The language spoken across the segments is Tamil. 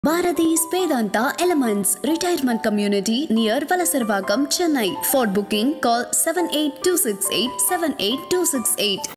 Bharati's Vedanta Elements Retirement Community near Valasarvagam, Chennai. For booking, call 78268 78268.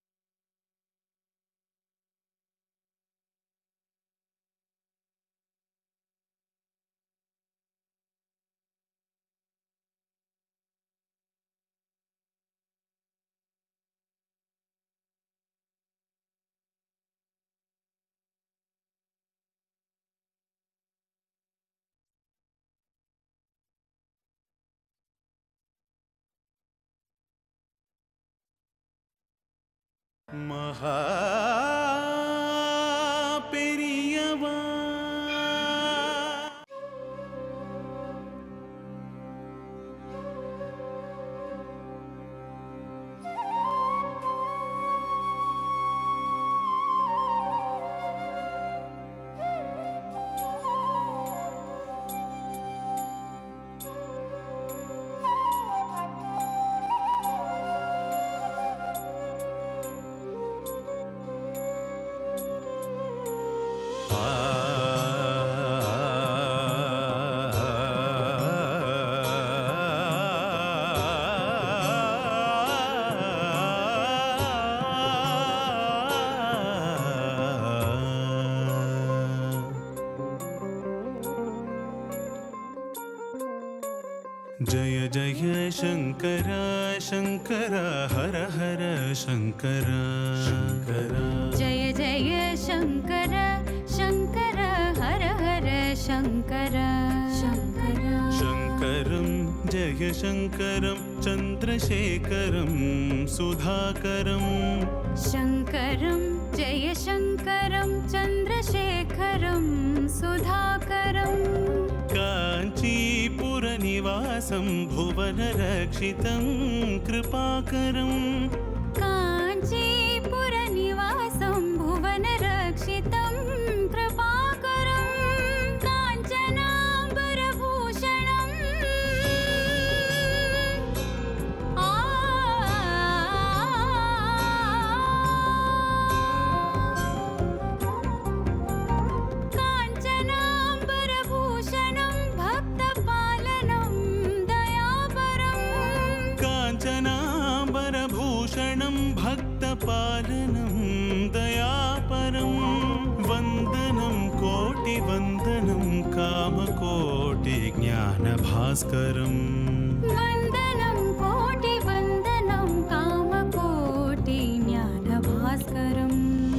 மகா பெரியவா जय जय शङ्कर शङ्कर हर हर शङ्कर शङ्कर जय जय शङ्कर शङ्कर हर हर शङ्कर शङ्कर शङ्करं जय शङ्करं चन्द्रशेखरं सुधाकरं शङ्करं जय शङ्करं चन्द्रशेखरं सुधाकरं काञ्चीपुरनिवासं भुवनरक्षितं कृपाकरम् काञ्चीपुरनिवासं भुवनरक्षितं कृपाकरं काञ्चनाम्बरभूषणम् आ काञ्चनाम्बरभूषणं भक्तपालनं दयापरम् काञ्चनाम्बरभूषणं भक्तपालनं दयापरं वन्दनं कोटिवन्दनं कामकोटिज्ञानभास्करम् वन्दनं कोटिवन्दनं कामकोटि ज्ञानभास्करम्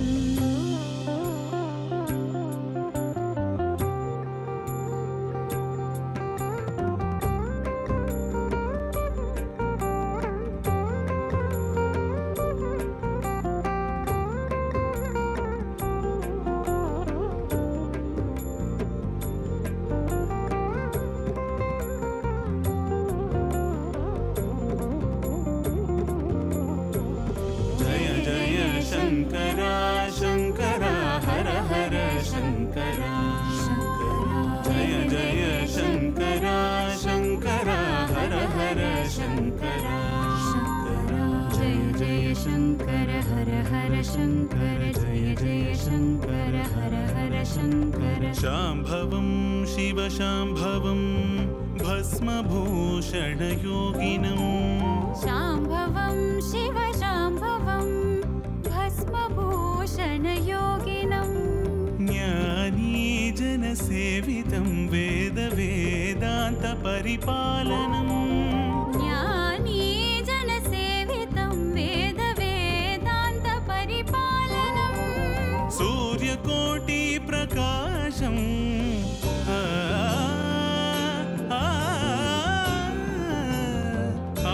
जय जय शङ्कर शङ्कर हर हर शङ्कर जय जय शङ्कर शङ्कर हर हर शङ्कर जय जय शङ्कर हर हर शङ्कर जय जय शङ्कर हर हर शङ्कर शाम्भवं शिवशाम्भवं भस्मभूषणयोगिनम् शाम्भवं शिव शाम्भवं भस्मभूषणयोगिनम् ज्ञानीजनसेवितं वेदवेदान्तपरिपालनम् ज्ञानी जनसेवितं वेदवेदान्तपरिपालनम् सूर्यकोटिप्रकाशम् आ, आ, आ,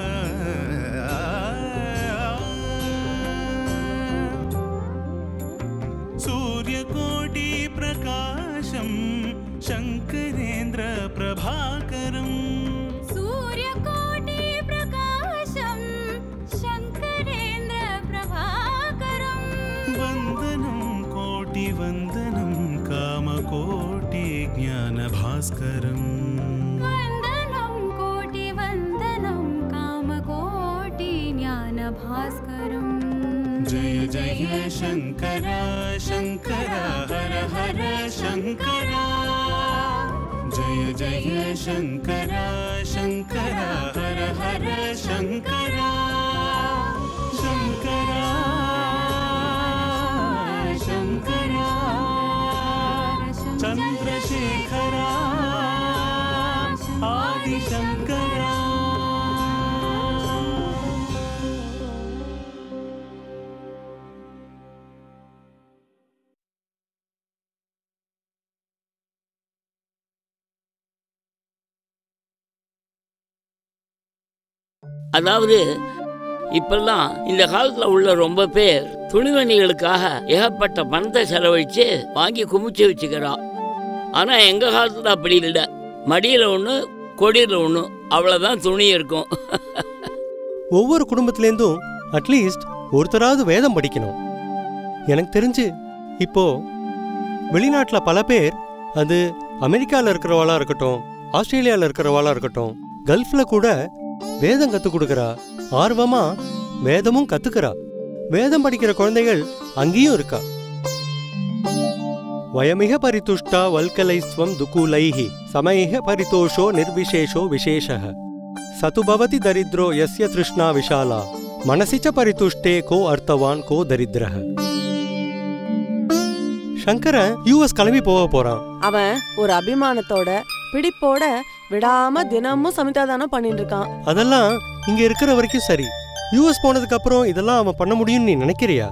सूर्यकोटिप्रकाशं शङ्करेन्द्रप्रभाकरम् सूर्यकोटिप्रकाशं शङ्करेन्द्रप्रभाकरम् वन्दनं कोटिवन्दनं कामकोटिज्ञानभास्करम् वन्दनं कोटिवन्दनं कामकोटि ज्ञानभास्करम् जय जय शङ्करा शङ्करा हर हर शङ्करा जय जय शङ्करा शङ्करा हर हर शङ्करा शङ्करा शङ्करा चन्द्रशेखरा आदिशङ्करा அதாவது இப்பெல்லாம் இந்த காலத்தில் உள்ள ரொம்ப பேர் துணிமணிகளுக்காக ஏகப்பட்ட பணத்தை செலவழித்து வாங்கி குமிச்சு வச்சுக்கிறான் ஆனால் எங்கள் காலத்தில் அப்படி இல்லை மடியில் ஒன்று கொடியில் ஒன்று அவ்வளோதான் துணி இருக்கும் ஒவ்வொரு குடும்பத்திலேருந்தும் அட்லீஸ்ட் ஒருத்தராவது வேதம் படிக்கணும் எனக்கு தெரிஞ்சு இப்போ வெளிநாட்டில் பல பேர் அது அமெரிக்காவில் இருக்கிறவாளா இருக்கட்டும் ஆஸ்திரேலியாவில் இருக்கிறவாளா இருக்கட்டும் கல்ஃபில் கூட வேதம் கற்றுக் கொடுக்குறா ஆர்வமா வேதமும் கத்துக்கிறா வேதம் படிக்கிற குழந்தைகள் அங்கேயும் இருக்கா வயமிக பரிதுஷ்டா வல்கலைஸ்வம் துக்கூலைஹி சமயிக பரிதோஷோ நிர்விசேஷோ விசேஷः சது பவதி தரித்ரோ யஸ்ய திருஷ்ணா விஷாலா மனசி ச பரிதுஷ்டே கோ அர்த்தவான் கோ தரித்திரः சங்கரன் யூஎஸ் கிளம்பி போக போறான் அவன் ஒரு அபிமானத்தோட பிடிப்போட விடாம தினமும் சமிதாதானம் பண்ணிட்டு இருக்கான் அதெல்லாம் இங்க இருக்கிற வரைக்கும் சரி யூஎஸ் போனதுக்கு அப்புறம் இதெல்லாம் அவன் பண்ண முடியும்னு நீ நினைக்கிறியா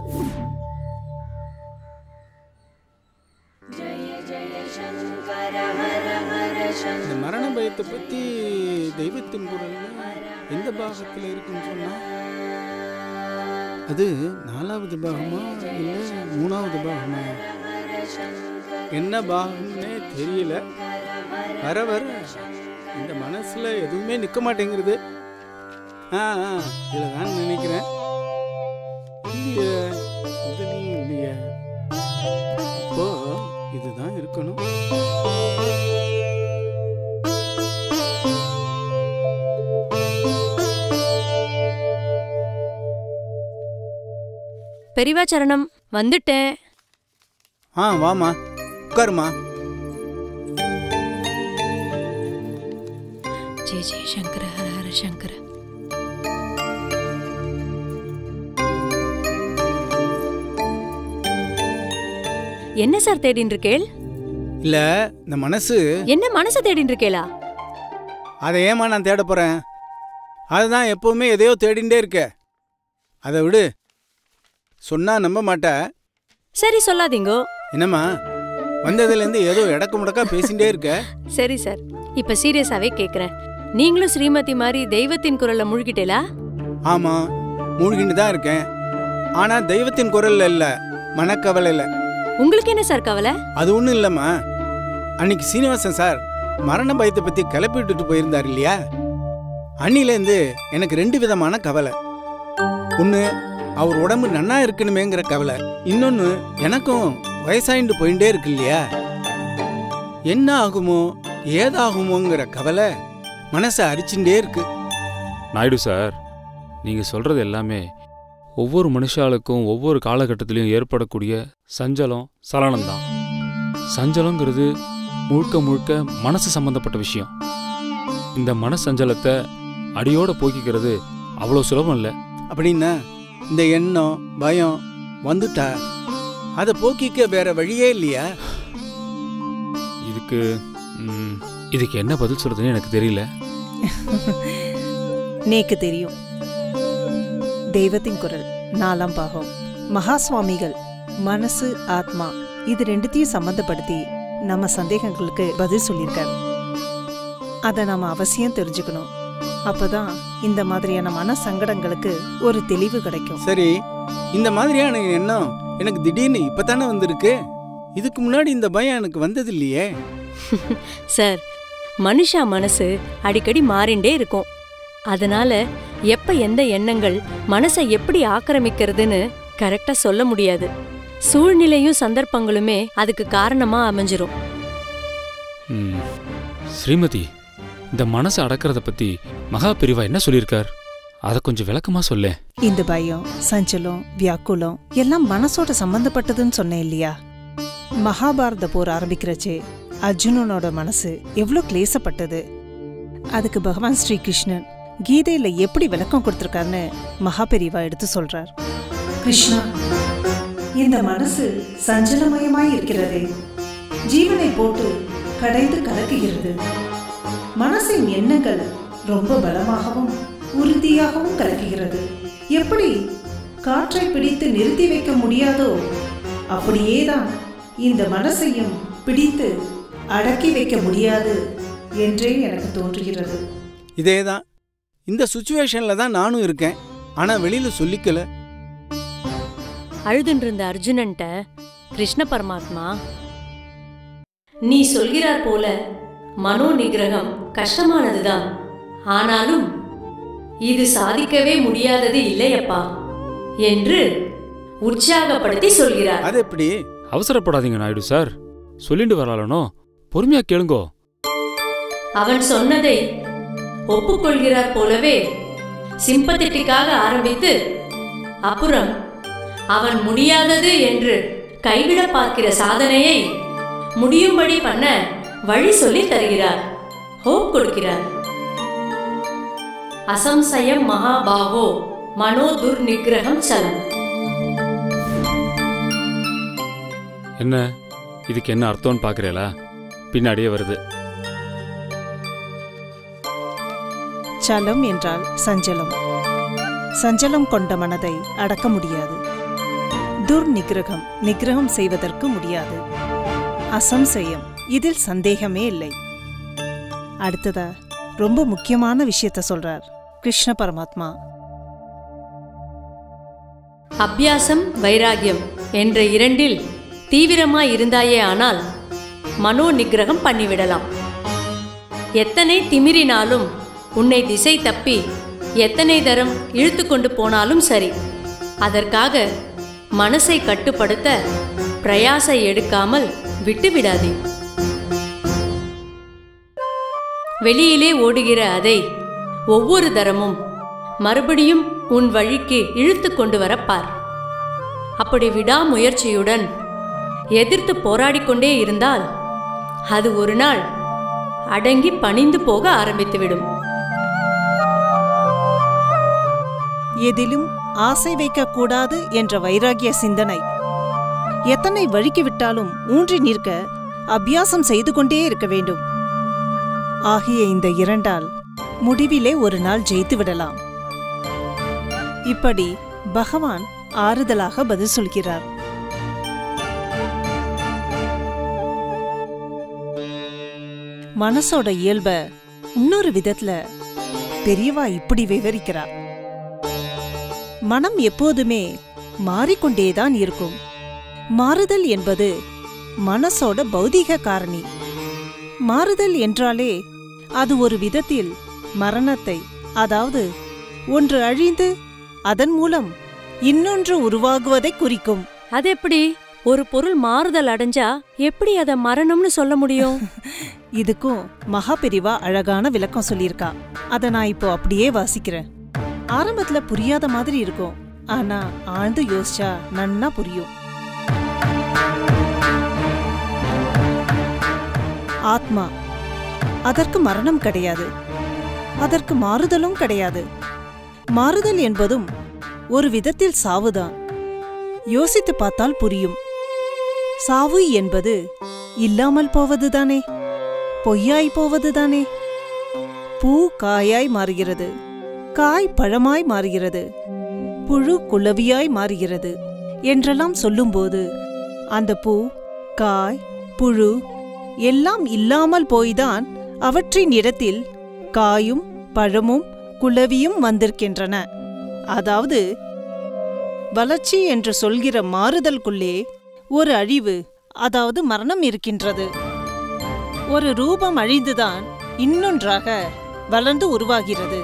இந்த மரண பயத்தை பத்தி தெய்வத்தின் குரல்ல எந்த பாகத்துல இருக்குன்னு சொன்னா அது நாலாவது பாகமா இல்ல மூணாவது பாகமா என்ன பாகம்னே தெரியல வர வர இந்த மனசுல எதுவுமே நிக்க மாட்டேங்கிறது ஆ ஆ, இதுலதான் நினைக்கிறேன் இல்லையே இதுலயும் இல்லையே அப்போ இதுதான் இருக்கணும் பெரியவா சரணம் வந்துட்டேன் ஆ வாமா உட்காருமா ஜெய ஜெய சங்கர ஹர ஹர சங்கர என்ன சார் தேடின்னு இருக்கேள் இல்ல இந்த மனசு என்ன மனசை தேடின்னு இருக்கேளா அதை ஏமா நான் தேட போறேன் அதுதான் எப்பவுமே எதையோ தேடிண்டே இருக்க அதை விடு சொன்னா நம்ப மாட்ட சரி சொல்லாதீங்கோ என்னம்மா வந்ததுலேருந்து ஏதோ இடக்கு முடக்கா பேசிண்டே இருக்க சரி சார் இப்ப சீரியஸாவே கேக்குறேன் நீங்களும் ஸ்ரீமதி மாதிரி தெய்வத்தின் குரல்ல முழுகிட்டேலா ஆமா மூழ்கிட்டு தான் இருக்கேன் ஆனா தெய்வத்தின் குரல்ல இல்ல மனக்கவலை இல்ல உங்களுக்கு என்ன சார் கவலை அது ஒண்ணும் இல்லம்மா அன்னைக்கு சீனிவாசன் சார் மரண பயத்தை பத்தி கிளப்பி விட்டுட்டு போயிருந்தார் இல்லையா அன்னிலேருந்து எனக்கு ரெண்டு விதமான கவலை ஒன்று அவர் உடம்பு நன்னா இருக்கணுமேங்கிற கவலை இன்னொன்று எனக்கும் வயசாயிண்டு போயிட்டே இருக்கு இல்லையா என்ன ஆகுமோ ஏதாகுமோங்கிற கவலை மனசை அரிச்சுட்டே இருக்கு நாயுடு சார் நீங்கள் சொல்கிறது எல்லாமே ஒவ்வொரு மனுஷாளுக்கும் ஒவ்வொரு காலகட்டத்திலையும் ஏற்படக்கூடிய சஞ்சலம் சலனம்தான் சஞ்சலங்கிறது முழுக்க முழுக்க மனசு சம்பந்தப்பட்ட விஷயம் இந்த மனசஞ்சலத்தை அடியோட போக்கிக்கிறது அவ்வளோ சுலபம் இல்லை அப்படின்னா இந்த எண்ணம் பயம் வந்துட்டா அதை போக்கிக்க வேற வழியே இல்லையா இதுக்கு ம், இதுக்கு என்ன பதில் சொல்றதுன்னு எனக்கு தெரியல நேக்கு தெரியும் தெய்வத்தின் குரல் நாலாம் பாகம் மகா சுவாமிகள் மனசு ஆத்மா இது ரெண்டுத்தையும் சம்பந்தப்படுத்தி நம்ம சந்தேகங்களுக்கு பதில் சொல்லியிருக்காரு அதை நாம அவசியம் தெரிஞ்சுக்கணும் அப்பதான் இந்த மாதிரியான மன சங்கடங்களுக்கு ஒரு தெளிவு கிடைக்கும் சரி இந்த மாதிரியான எண்ணம் எனக்கு திடீர்னு இப்பதானே வந்திருக்கு இதுக்கு முன்னாடி இந்த பயம் எனக்கு வந்தது இல்லையே சார் மனுஷா மனசு அடிக்கடி மாறிண்டே இருக்கும் அதனால எப்ப எந்த எண்ணங்கள் மனசை எப்படி ஆக்கிரமிக்கிறதுன்னு கரெக்டா சொல்ல முடியாது சூழ்நிலையும் சந்தர்ப்பங்களுமே அதுக்கு காரணமா அமைஞ்சிரும் ம், ஸ்ரீமதி இந்த மனசை அடக்கிறத பத்தி மகா பிரிவா என்ன சொல்லியிருக்கார் அதை கொஞ்சம் விளக்கமா சொல்லே இந்த பயம் சஞ்சலம் வியாக்குலம் எல்லாம் மனசோட சம்பந்தப்பட்டதுன்னு சொன்னேன் இல்லையா மகாபாரத போர் ஆரம்பிக்கிறச்சே அர்ஜுனனோட மனசு எவ்வளோ கிளேசப்பட்டது அதுக்கு பகவான் ஸ்ரீகிருஷ்ணன் கீதையில எப்படி விளக்கம் கொடுத்திருக்காருன்னு மகாபெரிவா எடுத்து சொல்றார் கிருஷ்ணா இந்த மனசு சஞ்சலமயமாய் இருக்கிறதே ஜீவனை போட்டு கடைந்து கலக்குகிறது மனசின் எண்ணங்கள் ரொம்ப பலமாகவும் உறுதியாகவும் கலக்குகிறது எப்படி காற்றை பிடித்து நிறுத்தி வைக்க முடியாதோ அப்படியேதான் இந்த மனசையும் பிடித்து அடக்கி வைக்க முடியாது என்றே எனக்கு தோன்றுகிறது இதே தான் இந்த சுச்சுவேஷனில் தான் நானும் இருக்கேன் ஆனால் வெளியில் சொல்லிக்கல அழுதுன்னு இருந்த அர்ஜுனன்ட்ட கிருஷ்ண பரமாத்மா நீ சொல்கிறார் போல மனோ நிகிரகம் கஷ்டமானதுதான் ஆனாலும் இது சாதிக்கவே முடியாதது இல்லையப்பா என்று உற்சாகப்படுத்தி சொல்கிறார் அது எப்படி அவசரப்படாதீங்க நாயுடு சார் சொல்லிட்டு வரலானோ பொறுமையா கேளுங்கோ அவன் சொன்னதை ஒப்புக்கொள்கிறார் போலவே சிம்பத்தட்டிக்காக ஆரம்பித்து அப்புறம் அவன் முடியாதது என்று கைவிட பார்க்கிற சாதனையை முடியும்படி பண்ண வழி சொல்லி தருகிறார் ஹோப் கொடுக்கிறார் அசம்சயம் மகாபாகோ மனோ துர்நிகிரகம் சலம் என்ன இதுக்கு என்ன அர்த்தம்னு பாக்குறீங்களா பின்னாடியே வருது சலம் என்றால் சஞ்சலம் சஞ்சலம் கொண்ட மனதை அடக்க முடியாது துர் நிகிரகம் நிகிரகம் செய்வதற்கு முடியாது அசம்சயம் இதில் சந்தேகமே இல்லை அடுத்ததா ரொம்ப முக்கியமான விஷயத்த சொல்றார் கிருஷ்ண பரமாத்மா அபியாசம் வைராகியம் என்ற இரண்டில் தீவிரமாய் இருந்தாயே ஆனால் மனோ நிகிரகம் பண்ணிவிடலாம் எத்தனை திமிரினாலும் உன்னை திசை தப்பி எத்தனை தரம் இழுத்து கொண்டு போனாலும் சரி அதற்காக மனசை கட்டுப்படுத்த பிரயாசை எடுக்காமல் விட்டுவிடாதே வெளியிலே ஓடுகிற அதை ஒவ்வொரு தரமும் மறுபடியும் உன் வழிக்கு இழுத்து கொண்டு வரப்பார் அப்படி விடாமுயற்சியுடன் எதிர்த்து போராடிக்கொண்டே இருந்தால் அது ஒரு நாள் அடங்கி பணிந்து போக ஆரம்பித்துவிடும் எதிலும் ஆசை வைக்கக்கூடாது என்ற வைராகிய சிந்தனை எத்தனை வழுக்கி விட்டாலும் ஊன்றி நிற்க அபியாசம் செய்து கொண்டே இருக்க வேண்டும் ஆகிய இந்த இரண்டால் முடிவிலே ஒரு நாள் ஜெயித்து விடலாம் இப்படி பகவான் ஆறுதலாக பதில் சொல்கிறார் மனசோட இயல்ப இன்னொரு விதத்துல பெரியவா இப்படி விவரிக்கிறார் மனம் எப்போதுமே மாறிக்கொண்டேதான் இருக்கும் மாறுதல் என்பது மனசோட பௌதீக காரணி மாறுதல் என்றாலே அது ஒரு விதத்தில் மரணத்தை அதாவது ஒன்று அழிந்து அதன் மூலம் இன்னொன்று உருவாகுவதை குறிக்கும் அது எப்படி ஒரு பொருள் மாறுதல் அடைஞ்சா எப்படி அத மரணம்னு சொல்ல முடியும் இதுக்கும் மகாபெரிவா அழகான விளக்கம் சொல்லியிருக்கா அத நான் இப்போ அப்படியே வாசிக்கிறேன் ஆரம்பத்துல புரியாத மாதிரி இருக்கும் ஆனா ஆழ்ந்து யோசிச்சா நன்னா புரியும் ஆத்மா அதற்கு மரணம் கிடையாது அதற்கு மாறுதலும் கிடையாது மாறுதல் என்பதும் ஒரு விதத்தில் சாவுதான் யோசித்து பார்த்தால் புரியும் சாவு என்பது இல்லாமல் போவதுதானே பொய்யாய் போவதுதானே பூ காயாய் மாறுகிறது காய் பழமாய் மாறுகிறது புழு குளவியாய் மாறுகிறது என்றெல்லாம் சொல்லும்போது அந்த பூ காய் புழு எல்லாம் இல்லாமல் போய்தான் அவற்றின் இடத்தில் காயும் பழமும் குளவியும் வந்திருக்கின்றன அதாவது வளர்ச்சி என்று சொல்கிற மாறுதலுக்குள்ளே ஒரு அழிவு அதாவது மரணம் இருக்கின்றது ஒரு ரூபம் அழிந்துதான் இன்னொன்றாக வளர்ந்து உருவாகிறது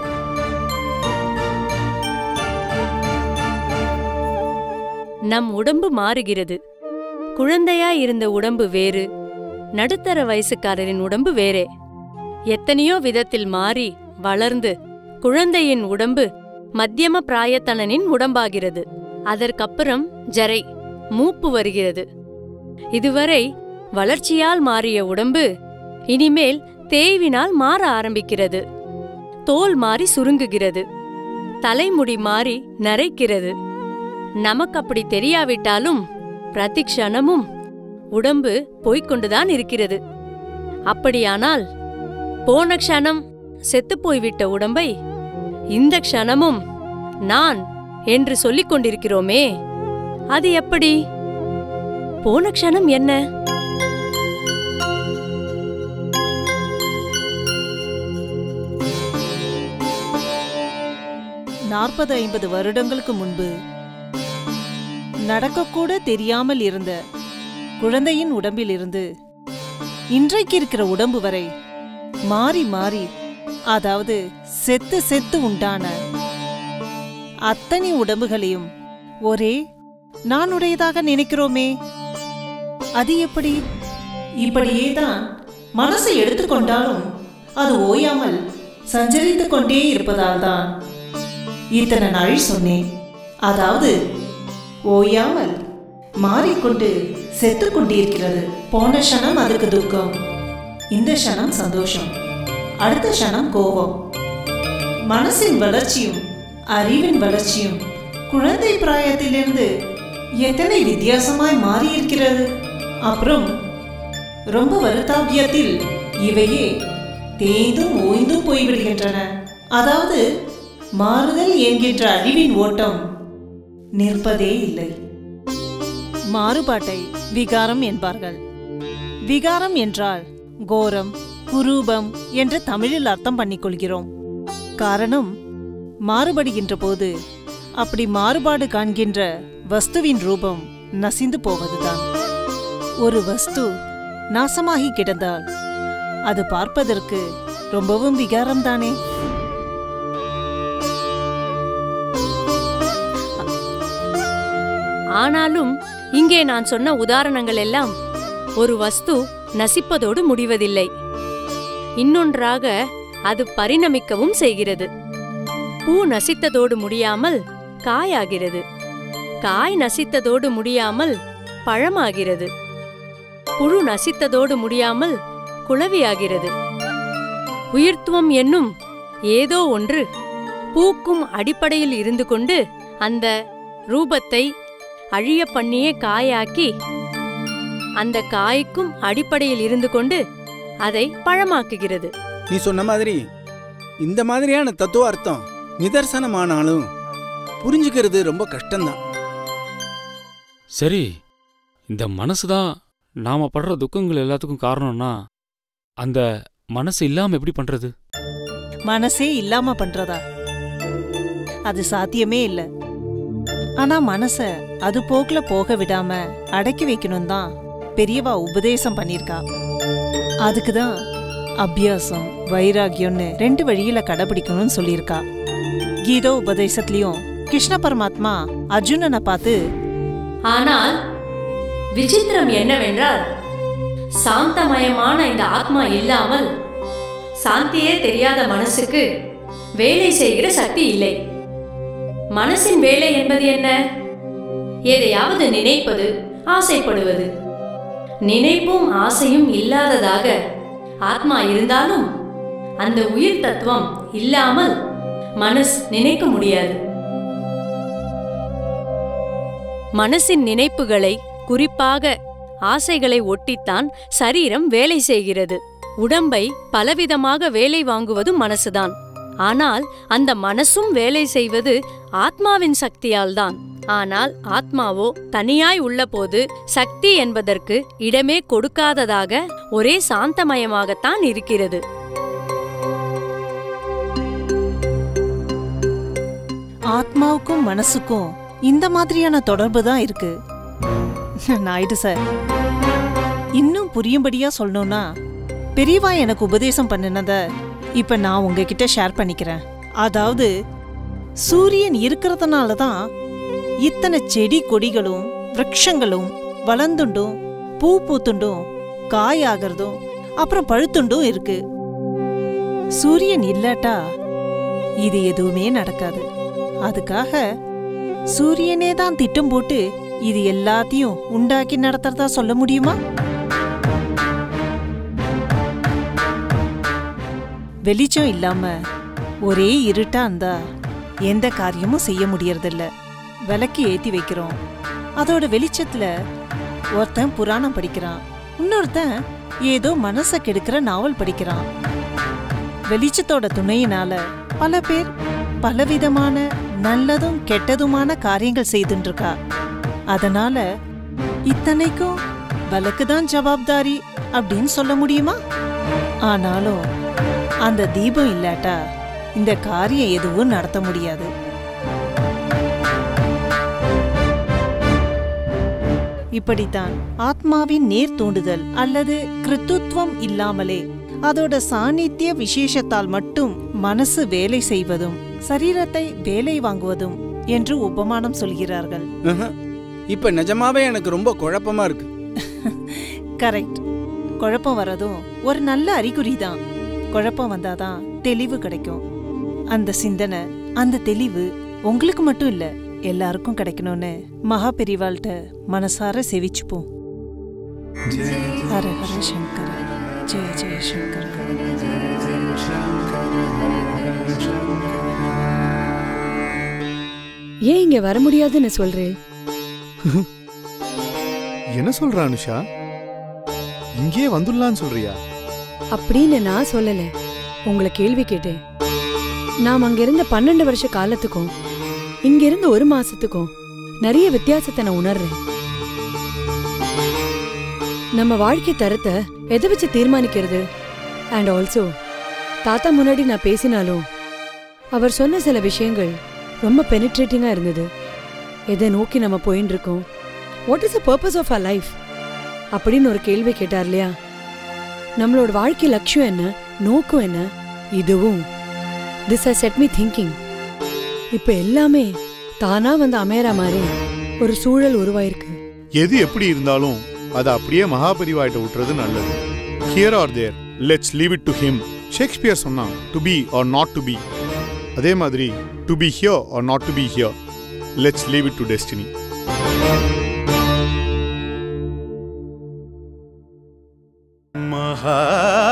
நம் உடம்பு மாறுகிறது குழந்தையாய் இருந்த உடம்பு வேறு நடுத்தர வயசுக்காரரின் உடம்பு வேறே எத்தனையோ விதத்தில் மாறி வளர்ந்து குழந்தையின் உடம்பு மத்தியம பிராயத்தனனின் உடம்பாகிறது அதற்கப்புறம் ஜரை மூப்பு வருகிறது இதுவரை வளர்ச்சியால் மாறிய உடம்பு இனிமேல் தேய்வினால் மாற ஆரம்பிக்கிறது தோல் மாறி சுருங்குகிறது தலைமுடி மாறி நரைக்கிறது நமக்கு அப்படி தெரியாவிட்டாலும் பிரதிக்ஷணமும் உடம்பு போய்க்கொண்டுதான் இருக்கிறது அப்படியானால் போன க்ஷணம் செத்துப் போய்விட்ட உடம்பை இந்த க்ஷணமும் நான் என்று சொல்லிக் கொண்டிருக்கிறோமே அது எப்படி போன க்ஷணம் என்ன நாற்பது ஐம்பது வருடங்களுக்கு முன்பு நடக்கக்கூட தெரியாமல் இருந்த குழந்தையின் உடம்பிலிருந்து இன்றைக்கு இருக்கிற உடம்பு வரை மாறி மாறி அதாவது செத்து செத்து உண்டான அத்தனை உடம்புகளையும் ஒரே நானுடையதாக நினைக்கிறோமே அது எப்படி இப்படியே தான் மனசை எடுத்துக்கொண்டாலும் அது ஓயாமல் சஞ்சரித்துக் கொண்டே இருப்பதால் தான் இத்தனை நாள் சொன்னேன் அதாவது ஓயாமல் மாறிக்கொண்டு செத்து கொண்டிருக்கிறது போன க்ஷணம் அதுக்கு துக்கம் இந்த க்ஷணம் சந்தோஷம் அடுத்த க்ஷணம் கோபம் மனசின் வளர்ச்சியும் அறிவின் வளர்ச்சியும் குழந்தை பிராயத்திலிருந்து எத்தனை வித்தியாசமாய் மாறியிருக்கிறது அப்புறம் ரொம்ப வருத்தாபியத்தில் இவையே தேய்ந்தும் ஓய்ந்தும் போய்விடுகின்றன அதாவது மாறுதல் என்கின்ற அழிவின் ஓட்டம் நிற்பதே இல்லை மாறுபாட்டை விகாரம் என்பார்கள் விகாரம் என்றால் கோரம் குரூபம் என்று தமிழில் அர்த்தம் பண்ணிக்கொள்கிறோம் காரணம் மாறுபடுகின்ற போது அப்படி மாறுபாடு காண்கின்ற வஸ்துவின் ரூபம் நசிந்து போவதுதான் ஒரு வஸ்து நாசமாகி கிடந்தால் அது பார்ப்பதற்கு ரொம்பவும் விகாரம்தானே ஆனாலும் இங்கே நான் சொன்ன உதாரணங்கள் எல்லாம் ஒரு வஸ்து நசிப்பதோடு முடிவதில்லை இன்னொன்றாக அது பரிணமிக்கவும் செய்கிறது பூ நசித்ததோடு முடியாமல் காயாகிறது காய் நசித்ததோடு முடியாமல் பழமாகிறது புழு நசித்ததோடு முடியாமல் குளவியாகிறது உயிர்த்துவம் என்னும் ஏதோ ஒன்று பூக்கும் அடிப்படையில் இருந்து கொண்டு அந்த ரூபத்தை அழிய பண்ணியே காயாக்கி அந்த காய்க்கும் அடிப்படையில் இருந்து கொண்டு அதை பழமாக்குகிறது நீ சொன்ன மாதிரி இந்த மாதிரியான தத்துவ அர்த்தம் நிதர்சனமானாலும் புரிஞ்சுக்கிறது ரொம்ப கஷ்டம்தான் சரி இந்த மனசு தான் நாம படுற துக்கங்கள் எல்லாத்துக்கும் காரணம்னா அந்த மனசு இல்லாம எப்படி பண்றது மனசே இல்லாம பண்றதா அது சாத்தியமே இல்ல ஆனா மனச அது போக்குல போக விடாம அடக்கி வைக்கணும் தான் பெரியவா உபதேசம் பண்ணிருக்கா அதுக்குதான் அபியாசம் வைராகியம்னு ரெண்டு வழியில கடைபிடிக்கணும்னு சொல்லியிருக்கா கீதோ உபதேசத்திலயும் கிருஷ்ண பரமாத்மா அர்ஜுனனை பார்த்து ஆனால் விசித்திரம் என்னவென்றால் சாந்தமயமான இந்த ஆத்மா இல்லாமல் சாந்தியே தெரியாத மனசுக்கு வேலை செய்கிற சக்தி இல்லை மனசின் வேலை என்பது என்ன எதையாவது நினைப்பது ஆசைப்படுவது நினைப்பும் ஆசையும் இல்லாததாக ஆத்மா இருந்தாலும் அந்த உயிர் தத்துவம் இல்லாமல் மனஸ் நினைக்க முடியாது மனசின் நினைப்புகளை குறிப்பாக ஆசைகளை ஒட்டித்தான் சரீரம் வேலை செய்கிறது உடம்பை பலவிதமாக வேலை வாங்குவதும் மனசுதான் ஆனால் அந்த மனசும் வேலை செய்வது ஆத்மாவின் சக்தியால்தான் ஆனால் ஆத்மாவோ தனியாய் உள்ளபோது சக்தி என்பதற்கு இடமே கொடுக்காததாக ஒரே சாந்தமயமாகத்தான் இருக்கிறது ஆத்மாவுக்கும் மனசுக்கும் இந்த மாதிரியான தொடர்பு தான் இருக்கு நாயுடு சார் இன்னும் புரியும்படியா சொல்லணும்னா பெரியவா எனக்கு உபதேசம் பண்ணினத இப்ப நான் உங்ககிட்ட ஷேர் பண்ணிக்கிறேன் அதாவது சூரியன் இருக்கிறதுனால தான் இத்தனை செடி கொடிகளும் விரக்ஷங்களும் வளர்ந்துண்டும் பூ பூத்துண்டும் காய் ஆகிறதும் அப்புறம் பழுத்துண்டும் இருக்கு சூரியன் இல்லாட்டா இது எதுவுமே நடக்காது அதுக்காக சூரியனே தான் திட்டம் போட்டு இது எல்லாத்தையும் உண்டாக்கி நடத்துறதா சொல்ல முடியுமா வெளிச்சம் இல்லாம ஒரே இருட்டா இருந்தா எந்த காரியமும் செய்ய முடியறதில்ல விளக்கு ஏத்தி வைக்கிறோம் அதோட வெளிச்சத்துல ஒருத்தன் புராணம் படிக்கிறான் இன்னொருத்தன் ஏதோ மனச கெடுக்கிற நாவல் படிக்கிறான் வெளிச்சத்தோட துணையினால பல பேர் பலவிதமான நல்லதும் கெட்டதுமான காரியங்கள் செய்துட்டு இருக்கா அதனால இத்தனைக்கும் விளக்கு தான் ஜவாப்தாரி அப்படின்னு சொல்ல முடியுமா ஆனாலும் அந்த தீபம் இல்லாட்டா இந்த காரியம் எதுவும் நடத்த முடியாது இப்படித்தான் ஆத்மாவின் நேர் தூண்டுதல் அல்லது கிருத்துத்வம் இல்லாமலே அதோட சாநித்திய விசேஷத்தால் மட்டும் மனசு வேலை செய்வதும் சரீரத்தை வேலை வாங்குவதும் என்று உபமானம் சொல்கிறார்கள் ம்ஹும். இப்ப நிஜமாவே எனக்கு ரொம்ப குழப்பமா இருக்கு கரெக்ட் குழப்பம் வரதும் ஒரு நல்ல அறிகுறி தான் குழப்பம் வந்தாதான் தெளிவு கிடைக்கும் அந்த சிந்தனை அந்த தெளிவு உங்களுக்கு மட்டும் இல்ல எல்லாருக்கும் கிடைக்கணும்னு மகா பெரிவாள்கிட்ட மனசார செவிச்சுப்போம் ஹர ஹர சங்கர ஜெய ஜெய சங்கர ஏன் இங்க வர முடியாதுன்னு சொல்றேன் என்ன சொல்ற அனுஷா இங்கே வந்துடலான்னு சொல்றியா அப்படின்னு நான் சொல்லல உங்களை கேள்வி கேட்டேன் நாம் அங்க இருந்த பன்னெண்டு வருஷ காலத்துக்கும் இங்க இருந்து ஒரு மாசத்துக்கும் நிறைய வித்தியாசத்தை நான் உணர்றேன் நம்ம வாழ்க்கை தரத்தை எதை வச்சு தீர்மானிக்கிறது அண்ட் ஆல்சோ தாத்தா முன்னாடி நான் பேசினாலும் அவர் சொன்ன சில விஷயங்கள் ரொம்ப பெனிட்ரேட்டிங்கா இருந்தது எதை நோக்கி நம்ம போயின்னு இருக்கோம் what is the purpose of a life அப்படின்னு ஒரு கேள்வி கேட்டார் இல்லையா நம்மளோட வாழ்க்கை லட்சியம் என்ன நோக்கம் என்ன இதுவும் this has set me thinking இப்போ எல்லாமே தானா வந்து அமையற மாதிரி ஒரு சூழல் உருவாயிருக்கு எது எப்படி இருந்தாலும் அதை அப்படியே மகாபரிவாயிட்ட விட்டுறது நல்லது here are there let's leave it to him Shakespeare சொன்னான் to be or not to be அதே மாதிரி to be here or not to be here let's leave it to destiny மகா